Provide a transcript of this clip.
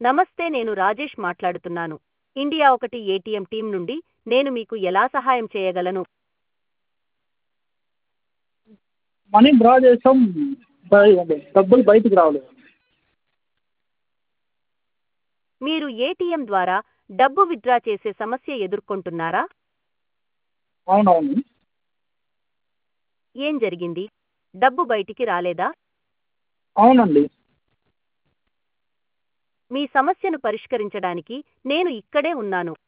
నమస్తే నేను రాజేష్ మాట్లాడుతున్నాను ఇండియా ఒకటి ఏటీఎం టీం నుండి నేను మీకు ఎలా సహాయం చేయగలను మనీ డ్రా చేసాం బై- డబ్బులు బయటికి రావలేదు మీరు ఏటీఎం ద్వారా డబ్బు విత్డ్రా చేసే సమస్య ఎదుర్కొంటున్నారా అవునవును ఏం జరిగింది డబ్బు బయటికి రాలేదా అవునండి మీ సమస్యను పరిష్కరించడానికి నేను ఇక్కడే ఉన్నాను